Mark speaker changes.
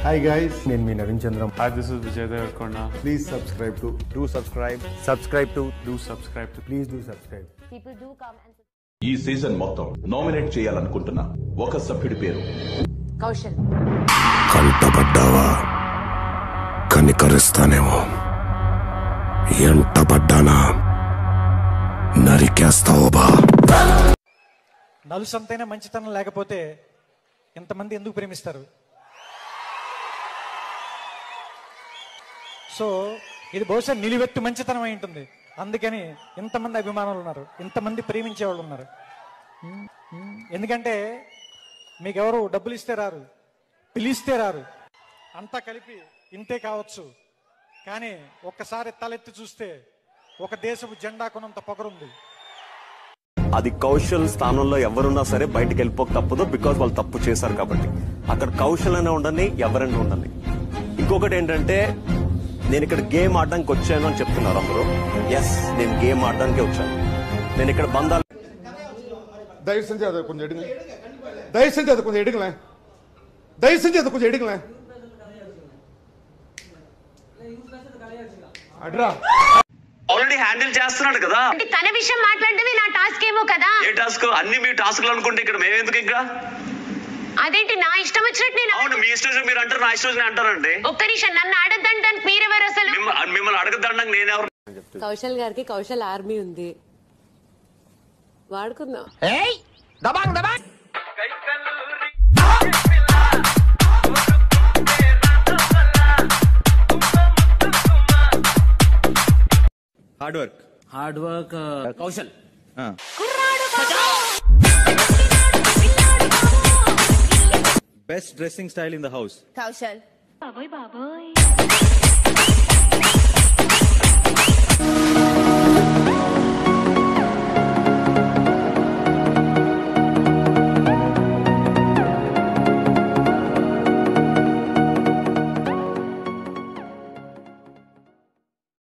Speaker 1: Hi guys నేను మీ Naveen Chandram
Speaker 2: Hi, this is Vijay Devarkonda.
Speaker 1: Please subscribe to
Speaker 3: do subscribe subscribe to
Speaker 2: Do subscribe to
Speaker 1: please do subscribe
Speaker 4: people do come and
Speaker 5: ఈ season మొత్తం nominate చేయాలనుకుంటున్న ఒక సభ్యుడి పేరు
Speaker 4: Kaushal.
Speaker 6: కంటపడ్డావా కనికరిస్తానేమో ఎంటపడ్డానా నరికేస్తావు బా
Speaker 7: నలుసంతైనా మంచితనం లేకపోతే ఇంతమంది ఎందుకు ప్రేమిస్తారు సో ఇది బహుశా నిలువెత్తు మంచితనం అయి ఉంటుంది అందుకని ఇంతమంది అభిమానులు ఉన్నారు ఇంతమంది ప్రేమించే వాళ్ళు ఉన్నారు ఎందుకంటే మీకెవరు డబ్బులు ఇస్తే రారు పిలిస్తే రారు అంతా కలిపి ఇంతే కావచ్చు కానీ ఒక్కసారి తలెత్తి చూస్తే ఒక దేశపు జెండా కొనంత పొగరుంది
Speaker 3: అది కౌశల్ స్థానంలో ఎవరున్నా సరే బయటికి వెళ్ళిపోక తప్పదు బికాజ్ వాళ్ళు తప్పు చేశారు కాబట్టి అక్కడ కౌశల్ అనే ఉండని ఎవరైనా ఉండని ఇంకొకటి ఏంటంటే నేను ఇక్కడ గేమ్ ఆడడానికి వచ్చాను అని చెప్తున్నారు అందరూ ఎస్ నేను గేమ్ ఆడడానికి వచ్చాను నేను ఇక్కడ బంధాలు
Speaker 8: தயவு செஞ்சு அதை கொஞ்சம் எடுங்க தயவு செஞ்சு அதை கொஞ்சம் எடுங்களேன் தயவு செஞ்சு அதை கொஞ்சம் எடுங்களேன் அட்ரா
Speaker 9: ఆల్రెడీ హ్యాండిల్ చేస్తున్నాడు కదా
Speaker 4: అంటే తన విషయం మాట్లాడడమే నా టాస్క్ ఏమో కదా
Speaker 9: ఏ టాస్క్ అన్ని మీ టాస్క్లు అనుకుంటే ఇక్కడ మేమెందుకు ఇంకా
Speaker 4: అదేంటి నా ఇష్టం వచ్చినట్టు నేను
Speaker 9: అవును మీ ఇష్టం వచ్చినట్టు మీరు అంటారు నా ఇష్టం వచ్చినట్టు నేను అంటారండి
Speaker 4: ఒక్క నిమిషం నన్ను ఆడద్దంటానికి మీరెవరు అసలు
Speaker 9: మిమ్మ- మిమ్మల్ని అడగద్దండానికి నేనెవరు
Speaker 10: కౌశల్ గారికి కౌశల్ ఆర్మీ ఉంది వాడుకుందాం
Speaker 3: hard work
Speaker 11: hard work Kaushal
Speaker 3: best dressing style in the house
Speaker 4: Kaushal